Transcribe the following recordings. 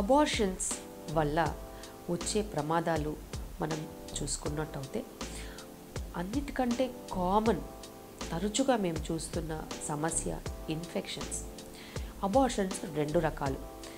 abortions వల్ల వచ్చే ప్రమాదాలు మనం చూసుకున్నట్టయితే అన్నిటికంటే కామన్ తరచుగా మేము చూస్తున్న సమస్య ఇన్ఫెక్షన్స్ అబార్షన్స్ రెండు రకాలు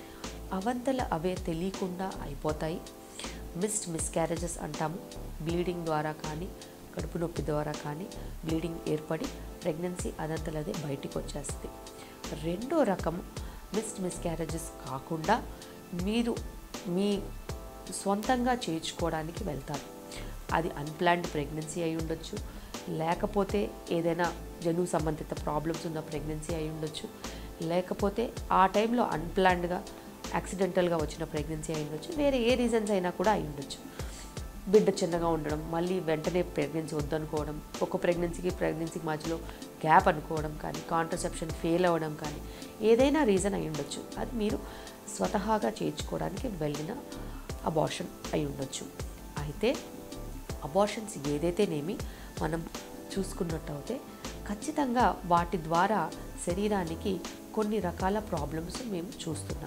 అవంతల అవే తెలియకుండా అయిపోతాయి మిస్డ్ మిస్క్యారేజెస్ అంటాము బ్లీడింగ్ ద్వారా కానీ కడుపు నొప్పి ద్వారా కానీ బ్లీడింగ్ ఏర్పడి ప్రెగ్నెన్సీ అదంతలదే బయటికి వచ్చేస్తుంది రెండో రకం మిస్డ్ మిస్క్యారేజెస్ కాకుండా మీరు మీ సొంతంగా చేర్చుకోవడానికి వెళ్తారు అది అన్ప్లాన్డ్ ప్రెగ్నెన్సీ అయి ఉండొచ్చు లేకపోతే ఏదైనా జనువు సంబంధిత ప్రాబ్లమ్స్ ఉన్న ప్రెగ్నెన్సీ అయి ఉండొచ్చు లేకపోతే ఆ టైంలో అన్ప్లాన్డ్గా యాక్సిడెంటల్గా వచ్చిన ప్రెగ్నెన్సీ అయి ఉండొచ్చు వేరే ఏ రీజన్స్ అయినా కూడా అయి ఉండొచ్చు బిడ్డ చిన్నగా ఉండడం మళ్ళీ వెంటనే ప్రెగ్నెన్సీ వద్దనుకోవడం ఒక ప్రెగ్నెన్సీకి ప్రెగ్నెన్సీకి మధ్యలో గ్యాప్ అనుకోవడం కానీ కాంట్రసెప్షన్ ఫెయిల్ అవ్వడం కానీ ఏదైనా రీజన్ అయి ఉండొచ్చు అది మీరు స్వతహాగా చేర్చుకోవడానికి వెళ్ళిన అబార్షన్ అయి ఉండొచ్చు అయితే అబార్షన్స్ ఏదైతేనేమి మనం చూసుకున్నట్టయితే ఖచ్చితంగా వాటి ద్వారా శరీరానికి కొన్ని రకాల ప్రాబ్లమ్స్ మేము చూస్తున్నాం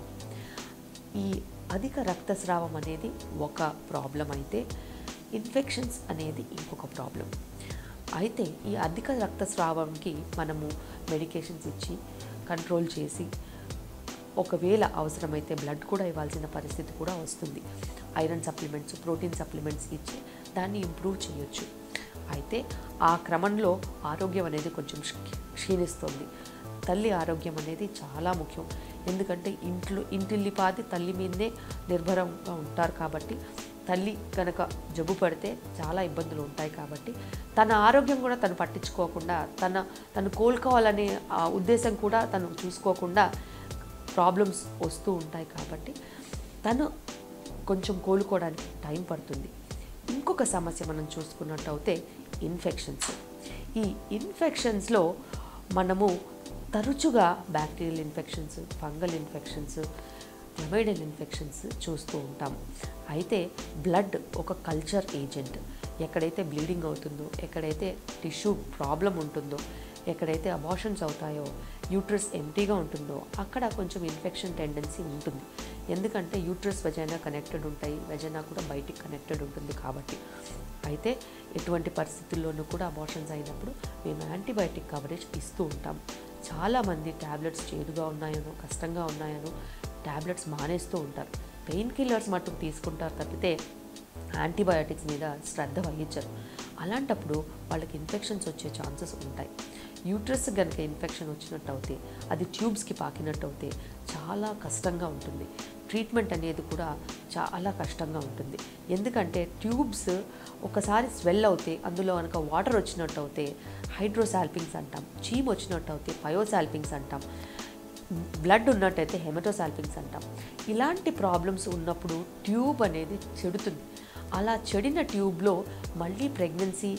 ఈ అధిక రక్తస్రావం అనేది ఒక ప్రాబ్లం అయితే ఇన్ఫెక్షన్స్ అనేది ఇంకొక ప్రాబ్లం అయితే ఈ అధిక రక్తస్రావంకి మనము మెడికేషన్స్ ఇచ్చి కంట్రోల్ చేసి ఒకవేళ అవసరమైతే బ్లడ్ కూడా ఇవ్వాల్సిన పరిస్థితి కూడా వస్తుంది ఐరన్ సప్లిమెంట్స్ ప్రోటీన్ సప్లిమెంట్స్ ఇచ్చి దాన్ని ఇంప్రూవ్ చేయొచ్చు అయితే ఆ క్రమంలో ఆరోగ్యం అనేది కొంచెం క్షీ- క్షీణిస్తుంది తల్లి ఆరోగ్యం అనేది చాలా ముఖ్యం ఎందుకంటే ఇంట్లో ఇంటిల్లిపాది తల్లి మీదనే నిర్భరంగా ఉంటారు కాబట్టి తల్లి కనుక జబ్బు పడితే చాలా ఇబ్బందులు ఉంటాయి కాబట్టి తన ఆరోగ్యం కూడా తను పట్టించుకోకుండా తన తను కోలుకోవాలనే ఆ ఉద్దేశం కూడా తను చూసుకోకుండా ప్రాబ్లమ్స్ వస్తూ ఉంటాయి కాబట్టి తను కొంచెం కోలుకోవడానికి టైం పడుతుంది ఇంకొక సమస్య మనం చూసుకున్నట్టయితే ఇన్ఫెక్షన్స్ ఈ ఇన్ఫెక్షన్స్లో మనము తరచుగా bacterial infections fungal infections chlamydial infections చూస్తూ ఉంటాము అయితే బ్లడ్ ఒక కల్చర్ ఏజెంట్ ఎక్కడైతే బ్లీడింగ్ అవుతుందో ఎక్కడైతే టిష్యూ ప్రాబ్లం ఉంటుందో ఎక్కడైతే అబార్షన్స్ అవుతాయో యూట్రస్ ఎంటీగా ఉంటుందో అక్కడ కొంచెం ఇన్ఫెక్షన్ టెండెన్సీ ఉంటుంది ఎందుకంటే యూట్రస్ వెజైనా కనెక్టెడ్ ఉంటాయి వెజైనా కూడా బయటికి కనెక్టెడ్ ఉంటుంది కాబట్టి అయితే ఎటువంటి పరిస్థితుల్లోనూ కూడా అబార్షన్స్ అయినప్పుడు మేము యాంటీబయాటిక్ కవరేజ్ ఇస్తూ ఉంటాం చాలామంది ట్యాబ్లెట్స్ చేదుగా ఉన్నాయనో కష్టంగా ఉన్నాయనో ట్యాబ్లెట్స్ మానేస్తూ ఉంటారు పెయిన్ కిల్లర్స్ మట్టుకు తీసుకుంటారు తప్పితే యాంటీబయాటిక్స్ మీద శ్రద్ధ వహించరు అలాంటప్పుడు వాళ్ళకి ఇన్ఫెక్షన్స్ వచ్చే ఛాన్సెస్ ఉంటాయి యూట్రస్ కనుక ఇన్ఫెక్షన్ వచ్చినట్టు అవుతే అది ట్యూబ్స్కి పాకినట్టు అవుతే చాలా కష్టంగా ఉంటుంది ట్రీట్మెంట్ అనేది కూడా చాలా కష్టంగా ఉంటుంది ఎందుకంటే ట్యూబ్స్ ఒకసారి స్వెల్ అవుతే అందులో కనుక వాటర్ వచ్చినట్టు అవుతే హైడ్రోసాల్పింగ్స్ అంటాం చీమ్ వచ్చినట్టు అవుతే పయోసాల్పింగ్స్ అంటాం బ్లడ్ ఉన్నట్టయితే హెమటోసాల్పింగ్స్ అంటాం ఇలాంటి ప్రాబ్లమ్స్ ఉన్నప్పుడు ట్యూబ్ అనేది చెడుతుంది అలా చెడిన ట్యూబ్లో మళ్ళీ ప్రెగ్నెన్సీ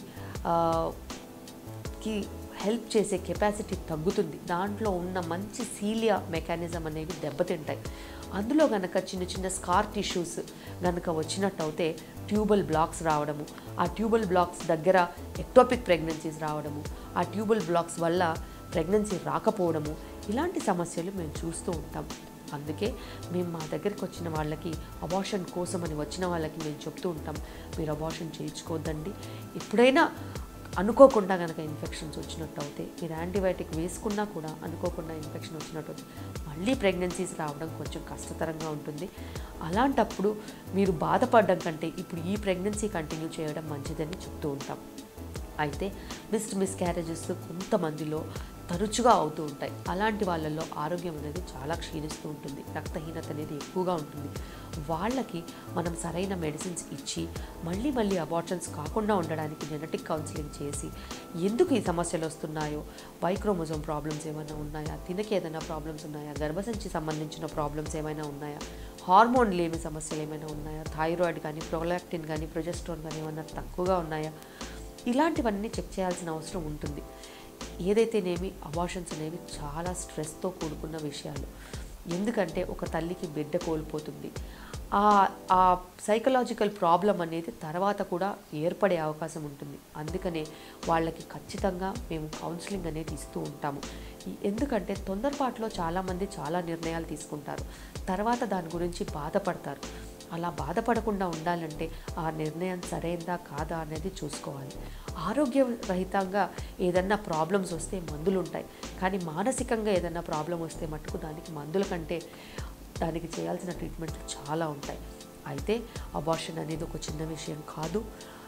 కి హెల్ప్ చేసే కెపాసిటీ తగ్గుతుంది దాంట్లో ఉన్న మంచి సీలియా మెకానిజం అనేవి దెబ్బతింటాయి అందులో గనక చిన్న చిన్న స్కార్ టిష్యూస్ గనక వచ్చినట్టు అయితే ట్యూబల్ బ్లాక్స్ రావడము ఆ ట్యూబల్ బ్లాక్స్ దగ్గర ఎక్టోపిక్ ప్రెగ్నెన్సీస్ రావడము ఆ ట్యూబల్ బ్లాక్స్ వల్ల ప్రెగ్నెన్సీ రాకపోవడము ఇలాంటి సమస్యలు మేము చూస్తూ ఉంటాం అందుకే మేము మా దగ్గరికి వచ్చిన వాళ్ళకి అబార్షన్ కోసం అని వచ్చిన వాళ్ళకి మేము చెప్తూ ఉంటాం మీరు అబార్షన్ చేయించుకోవద్దండి ఎప్పుడైనా అనుకోకుండా కనుక ఇన్ఫెక్షన్స్ వచ్చినట్టు అవుతే మీరు యాంటీబయాటిక్ వేసుకున్నా కూడా అనుకోకుండా ఇన్ఫెక్షన్ వచ్చినట్టు అవుతే మళ్ళీ ప్రెగ్నెన్సీస్ రావడం కొంచెం కష్టతరంగా ఉంటుంది అలాంటప్పుడు మీరు బాధపడడం కంటే ఇప్పుడు ఈ ప్రెగ్నెన్సీ కంటిన్యూ చేయడం మంచిదని చెప్తూ ఉంటాం అయితే మిస్డ్ మిస్క్యారేజెస్ కొంతమందిలో తరచుగా అవుతూ ఉంటాయి అలాంటి వాళ్ళల్లో ఆరోగ్యం అనేది చాలా క్షీణిస్తూ ఉంటుంది రక్తహీనత అనేది ఎక్కువగా ఉంటుంది వాళ్ళకి మనం సరైన మెడిసిన్స్ ఇచ్చి మళ్ళీ మళ్ళీ అబార్షన్స్ కాకుండా ఉండడానికి జెనెటిక్ కౌన్సిలింగ్ చేసి ఎందుకు ఈ సమస్యలు వస్తున్నాయో వైక్రోమోజోమ్ ప్రాబ్లమ్స్ ఏమైనా ఉన్నాయా తినకి ఏదైనా ప్రాబ్లమ్స్ ఉన్నాయా గర్భసంచి సంబంధించిన ప్రాబ్లమ్స్ ఏమైనా ఉన్నాయా హార్మోన్ లేని సమస్యలు ఏమైనా ఉన్నాయా థైరాయిడ్ కానీ ప్రొలాక్టిన్ కానీ ప్రొజెస్ట్రోన్ కానీ ఏమైనా తక్కువగా ఉన్నాయా ఇలాంటివన్నీ చెక్ చేయాల్సిన అవసరం ఉంటుంది ఏదైతేనేమి అబార్షన్స్ అనేవి చాలా స్ట్రెస్తో కూడుకున్న విషయాలు ఎందుకంటే ఒక తల్లికి బిడ్డ కోల్పోతుంది ఆ ఆ సైకలాజికల్ ప్రాబ్లం అనేది తర్వాత కూడా ఏర్పడే అవకాశం ఉంటుంది అందుకనే వాళ్ళకి ఖచ్చితంగా మేము కౌన్సిలింగ్ అనేది ఇస్తూ ఉంటాము ఈ- ఎందుకంటే తొందరపాటులో చాలామంది చాలా నిర్ణయాలు తీసుకుంటారు తర్వాత దాని గురించి బాధపడతారు అలా బాధపడకుండా ఉండాలంటే ఆ నిర్ణయం సరైందా కాదా అనేది చూసుకోవాలి ఆరోగ్యరహితంగా ఏదన్నా ప్రాబ్లమ్స్ వస్తే మందులు ఉంటాయి కానీ మానసికంగా ఏదన్నా ప్రాబ్లం వస్తే మటుకు దానికి మందుల కంటే దానికి చేయాల్సిన ట్రీట్మెంట్లు చాలా ఉంటాయి అయితే అబార్షన్ అనేది ఒక చిన్న విషయం కాదు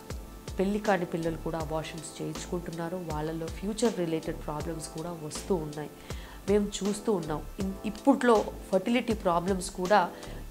పెళ్లి కాని పిల్లలు కూడా అబార్షన్స్ చేయించుకుంటున్నారు వాళ్ళలో ఫ్యూచర్ రిలేటెడ్ ప్రాబ్లమ్స్ కూడా వస్తూ ఉన్నాయి మేము చూస్తూ ఉన్నాం ఇన్- ఇప్పట్లో ఫర్టిలిటీ ప్రాబ్లమ్స్ కూడా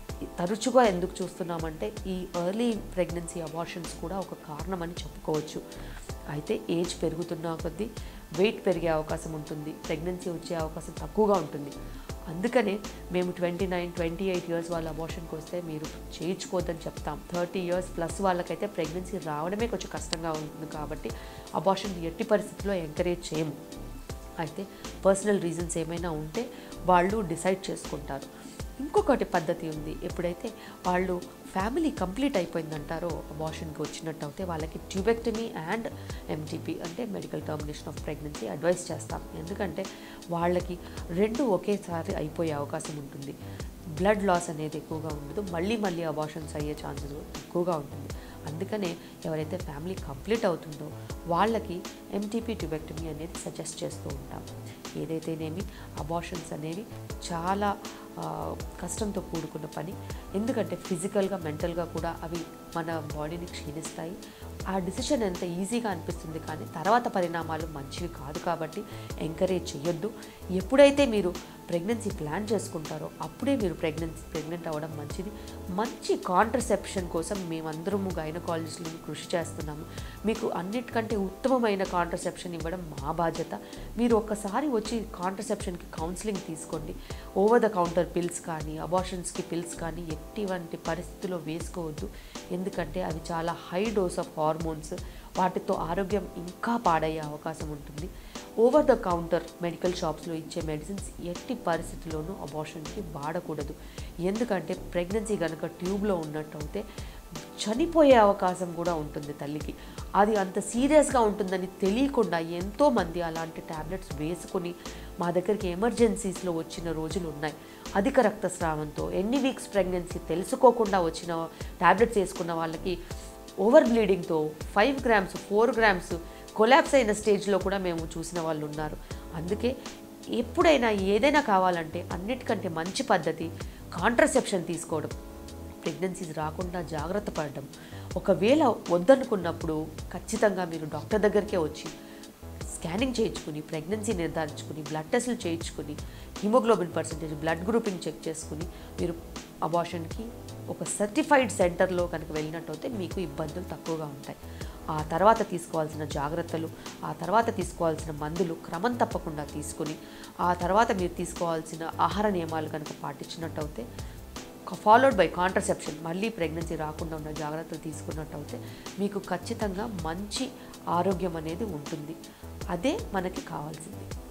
తరచుగా ఎందుకు చూస్తున్నామంటే ఈ ఎర్లీ ప్రెగ్నెన్సీ అబార్షన్స్ కూడా ఒక కారణం అని చెప్పుకోవచ్చు అయితే ఏజ్ పెరుగుతున్న కొద్దీ వెయిట్ పెరిగే అవకాశం ఉంటుంది ప్రెగ్నెన్సీ వచ్చే అవకాశం తక్కువగా ఉంటుంది అందుకనే మేము twenty nine twenty eight years వాళ్ళ అబార్షన్కి వస్తే మీరు చేయించుకోవద్దని చెప్తాం థర్టీ ఇయర్స్ ప్లస్ వాళ్ళకైతే ప్రెగ్నెన్సీ రావడమే కొంచెం కష్టంగా ఉంటుంది కాబట్టి అబార్షన్ ఎట్టి పరిస్థితుల్లో ఎంకరేజ్ చేయము అయితే పర్సనల్ రీజన్స్ ఏమైనా ఉంటే వాళ్ళు డిసైడ్ చేసుకుంటారు ఇంకొకటి పద్ధతి ఉంది ఎప్పుడైతే వాళ్ళు ఫ్యామిలీ కంప్లీట్ అయిపోయిందంటారో అబార్షన్కి వచ్చినట్టు అయితే వాళ్ళకి ట్యూబెక్టమీ అండ్ ఎంటీపీ అంటే medical termination of pregnancy advice చేస్తాం ఎందుకంటే వాళ్ళకి రెండు ఒకేసారి అయిపోయే అవకాశం ఉంటుంది బ్లడ్ లాస్ అనేది ఎక్కువగా ఉండదు మళ్ళీ మళ్ళీ అబార్షన్స్ అయ్యే ఛాన్సెస్ ఎక్కువగా ఉంటుంది అందుకనే ఎవరైతే ఫ్యామిలీ కంప్లీట్ అవుతుందో వాళ్ళకి ఎంటీపీ ట్యూబెక్టమీ అనేది సజెస్ట్ చేస్తూ ఉంటాం ఏదైతేనేమి అబార్షన్స్ అనేవి చాలా ఆ, కష్టంతో కూడుకున్న పని ఎందుకంటే ఫిజికల్గా మెంటల్గా కూడా అవి మన బాడీని క్షీణిస్తాయి ఆ డిసిషన్ ఎంత ఈజీగా అనిపిస్తుంది కానీ తర్వాత పరిణామాలు మంచివి కాదు కాబట్టి ఎంకరేజ్ చేయొద్దు ఎప్పుడైతే మీరు ప్రెగ్నెన్సీ ప్లాన్ చేసుకుంటారో అప్పుడే మీరు ప్రెగ్నెన్సీ ప్రెగ్నెంట్ అవ్వడం మంచిది మంచి కాంట్రసెప్షన్ కోసం మేమందరము గైనకాలజిస్టులను కృషి చేస్తున్నాము మీకు అన్నిటికంటే ఉత్తమమైన కాంట్రసెప్షన్ ఇవ్వడం మా బాధ్యత మీరు ఒక్కసారి వచ్చి కాంట్రసెప్షన్కి కౌన్సిలింగ్ తీసుకోండి ఓవర్ ద కౌంటర్ పిల్స్ కానీ అబార్షన్స్కి పిల్స్ కానీ ఎటువంటి పరిస్థితుల్లో వేసుకోవద్దు ఎందుకంటే అవి చాలా హై డోస్ ఆఫ్ హార్మోన్స్ వాటితో ఆరోగ్యం ఇంకా పాడయ్యే అవకాశం ఉంటుంది ఓవర్ ద కౌంటర్ మెడికల్ షాప్స్లో ఇచ్చే మెడిసిన్స్ ఎట్టి పరిస్థితుల్లోనూ అబార్షన్కి వాడకూడదు ఎందుకంటే ప్రెగ్నెన్సీ కనుక ట్యూబ్లో ఉన్నట్టయితే చనిపోయే అవకాశం కూడా ఉంటుంది తల్లికి అది అంత సీరియస్గా ఉంటుందని తెలియకుండా ఎంతోమంది అలాంటి ట్యాబ్లెట్స్ వేసుకొని మా దగ్గరికి ఎమర్జెన్సీస్లో వచ్చిన రోజులు ఉన్నాయి అధిక రక్తస్రావంతో ఎన్ని వీక్స్ ప్రెగ్నెన్సీ తెలుసుకోకుండా వచ్చిన ట్యాబ్లెట్స్ వేసుకున్న వాళ్ళకి ఓవర్ బ్లీడింగ్తో five grams four grams collapse అయిన స్టేజ్లో కూడా మేము చూసిన వాళ్ళు ఉన్నారు అందుకే ఎప్పుడైనా ఏదైనా కావాలంటే అన్నిటికంటే మంచి పద్ధతి కాంట్రసెప్షన్ తీసుకోవడం ప్రెగ్నెన్సీస్ రాకుండా జాగ్రత్త పడడం ఒకవేళ వద్దనుకున్నప్పుడు ఖచ్చితంగా మీరు డాక్టర్ దగ్గరికే వచ్చి స్కానింగ్ చేయించుకుని ప్రెగ్నెన్సీ నిర్ధారించుకుని బ్లడ్ టెస్టులు చేయించుకుని hemoglobin percentage blood grouping check చేసుకుని మీరు అబార్షన్కి ఒక సర్టిఫైడ్ సెంటర్లో కనుక వెళ్ళినట్టయితే మీకు ఇబ్బందులు తక్కువగా ఉంటాయి ఆ తర్వాత తీసుకోవాల్సిన జాగ్రత్తలు ఆ తర్వాత తీసుకోవాల్సిన మందులు క్రమం తప్పకుండా తీసుకుని ఆ తర్వాత మీరు తీసుకోవాల్సిన ఆహార నియమాలు కనుక పాటించినట్టయితే ఫాలోడ్ బై కాంట్రసెప్షన్ మళ్ళీ ప్రెగ్నెన్సీ రాకుండా ఉన్న జాగ్రత్తలు తీసుకున్నట్టయితే మీకు ఖచ్చితంగా మంచి ఆరోగ్యం అనేది ఉంటుంది అదే మనకి కావాల్సింది